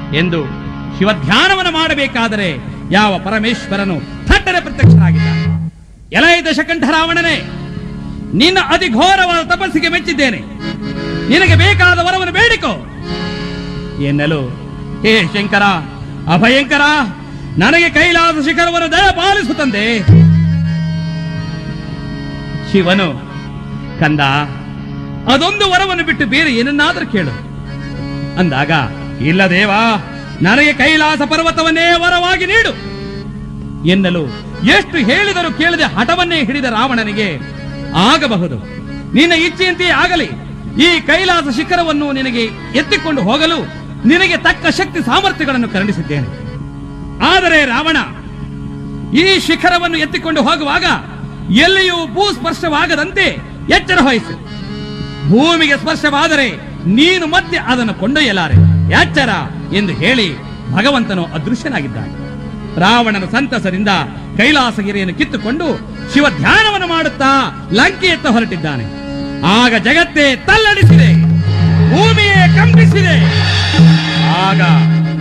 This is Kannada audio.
ಎಂದು ಶಿವಧ್ಯಾನವನ್ನು ಮಾಡಬೇಕಾದರೆ ಯಾವ ಪರಮೇಶ್ವರನು ಥಟ್ಟನೆ ಪ್ರತ್ಯಕ್ಷನಾಗಿದ್ದಾನೆ ಎಲೈ ದಶಕಂಠ ರಾವಣನೇ ನಿನ್ನ ಅತಿ ಘೋರವಾದ ತಪಸ್ಸಿಗೆ ಮೆಚ್ಚಿದ್ದೇನೆ ನಿನಗೆ ಬೇಕಾದ ವರವನ್ನು ಬೇಡಿಕೋ ಎನ್ನಲು ಹೇ ಶಂಕರ ಅಭಯಂಕರ ನನಗೆ ಕೈಲಾಸ ಶಿಖರವನ್ನು ದಯ ಪಾಲಿಸುತ್ತಂದೆ ಶಿವನು ಕಂದ ಅದೊಂದು ವರವನ್ನು ಬಿಟ್ಟು ಬೇರೆ ಏನನ್ನಾದರೂ ಕೇಳು ಅಂದಾಗ ಇಲ್ಲ ದೇವಾ ನನಗೆ ಕೈಲಾಸ ಪರ್ವತವನ್ನೇ ವರವಾಗಿ ನೀಡು ಎನ್ನಲು ಎಷ್ಟು ಹೇಳಿದರೂ ಕೇಳದೆ ಹಠವನ್ನೇ ಹಿಡಿದ ರಾವಣನಿಗೆ ಆಗಬಹುದು ನಿನ್ನ ಇಚ್ಛೆಯಂತೆಯೇ ಆಗಲಿ ಈ ಕೈಲಾಸ ಶಿಖರವನ್ನು ನಿನಗೆ ಎತ್ತಿಕೊಂಡು ಹೋಗಲು ನಿನಗೆ ತಕ್ಕ ಶಕ್ತಿ ಸಾಮರ್ಥ್ಯಗಳನ್ನು ಕರುಣಿಸಿದ್ದೇನೆ ಆದರೆ ರಾವಣ ಈ ಶಿಖರವನ್ನು ಎತ್ತಿಕೊಂಡು ಹೋಗುವಾಗ ಎಲ್ಲಿಯೂ ಭೂ ಸ್ಪರ್ಶವಾಗದಂತೆ ಎಚ್ಚರ ವಹಿಸು ಭೂಮಿಗೆ ಸ್ಪರ್ಶವಾದರೆ ನೀನು ಮತ್ತೆ ಅದನ್ನು ಕೊಂಡೊಯ್ಯಲಾರೆ ಎಚ್ಚರ ಎಂದು ಹೇಳಿ ಭಗವಂತನು ಅದೃಶ್ಯನಾಗಿದ್ದಾನೆ ರಾವಣನ ಸಂತಸದಿಂದ ಕೈಲಾಸಗಿರಿಯನ್ನು ಕಿತ್ತುಕೊಂಡು ಶಿವ ಧ್ಯಾನವನ್ನು ಮಾಡುತ್ತಾ ಲಂಕೆಯತ್ತ ಹೊರಟಿದ್ದಾನೆ ಆಗ ಜಗತ್ತೇ ತಲ್ಲಡಿಸಿದೆ ಭೂಮಿಯೇ ಕಂಪಿಸಿದೆ ಆಗ